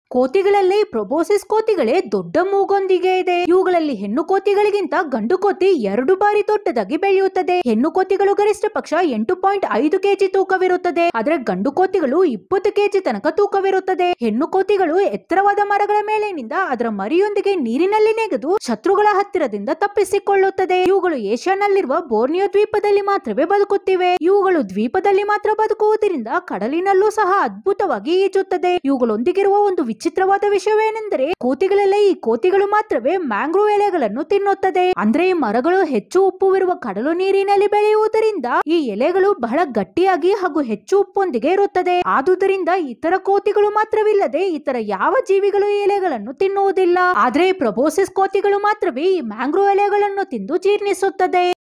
ಕೋತಿಗಳಲ್ಲಿ proboscis ಕೋತಿಗಳೇ ದೊಡ್ಡ ಮೂಗೊಂದಿಗೆ ಇದೆ ಇವುಗಳಲ್ಲಿ ಹೆಣ್ಣು ಕೋತಿಗಳಿಗಿಂತ ಗಂಡು ಕೋತಿ ಎರಡು ಬಾರಿ ದೊಡ್ಡದಾಗಿ ಬೆಳೆಯುತ್ತದೆ ಹೆಣ್ಣು ಕೋತಿಗಳು ಗರಿಷ್ಠ ಪಕ್ಷ ಎಂಟು ಪಾಯಿಂಟ್ ಐದು ಕೆಜಿ ತೂಕವಿರುತ್ತದೆ ಆದರೆ ಗಂಡು ಕೋತಿಗಳು ಇಪ್ಪತ್ತು ಕೆಜಿ ತನಕ ತೂಕವಿರುತ್ತದೆ ಹೆಣ್ಣು ಕೋತಿಗಳು ಎತ್ತರವಾದ ಮರಗಳ ಮೇಲಿನಿಂದ ಅದರ ಮರಿಯೊಂದಿಗೆ ನೀರಿನಲ್ಲಿ ನೆಗೆದು ಶತ್ರುಗಳ ಹತ್ತಿರದಿಂದ ತಪ್ಪಿಸಿಕೊಳ್ಳುತ್ತದೆ ಇವುಗಳು ಏಷ್ಯಾನಲ್ಲಿರುವ ಬೋರ್ನಿಯೋ ದ್ವೀಪದಲ್ಲಿ ಮಾತ್ರವೇ ಬದುಕುತ್ತಿವೆ ಇವುಗಳು ದ್ವೀಪದಲ್ಲಿ ಮಾತ್ರ ಬದುಕುವುದರಿಂದ ಕಡಲಿನಲ್ಲೂ ಸಹ ಅದ್ಭುತವಾಗಿ ಈಜುತ್ತದೆ ಇವುಗಳೊಂದಿಗಿರುವ ಒಂದು ವಿಚಿತ್ರವಾದ ವಿಷಯವೇನೆಂದರೆ ಕೋತಿಗಳೆಲ್ಲ ಈ ಕೋತಿಗಳು ಮಾತ್ರವೇ ಮ್ಯಾಂಗ್ರೋವ್ ಎಲೆಗಳನ್ನು ತಿನ್ನುತ್ತದೆ ಅಂದ್ರೆ ಈ ಮರಗಳು ಹೆಚ್ಚು ಉಪ್ಪುವಿರುವ ಕಡಲು ನೀರಿನಲ್ಲಿ ಬೆಳೆಯುವುದರಿಂದ ಈ ಎಲೆಗಳು ಬಹಳ ಗಟ್ಟಿಯಾಗಿ ಹಾಗೂ ಹೆಚ್ಚು ಉಪ್ಪೊಂದಿಗೆ ಇರುತ್ತದೆ ಆದುದರಿಂದ ಇತರ ಕೋತಿಗಳು ಮಾತ್ರವಿಲ್ಲದೆ ಇತರ ಯಾವ ಜೀವಿಗಳು ಈ ಎಲೆಗಳನ್ನು ತಿನ್ನುವುದಿಲ್ಲ ಆದ್ರೆ ಈ ಪ್ರಬೋಸಿಸ್ ಕೋತಿಗಳು ಮಾತ್ರವೇ ಈ ಮ್ಯಾಂಗ್ರೋವ್ ಎಲೆಗಳನ್ನು ತಿಂದು ಜೀರ್ಣಿಸುತ್ತದೆ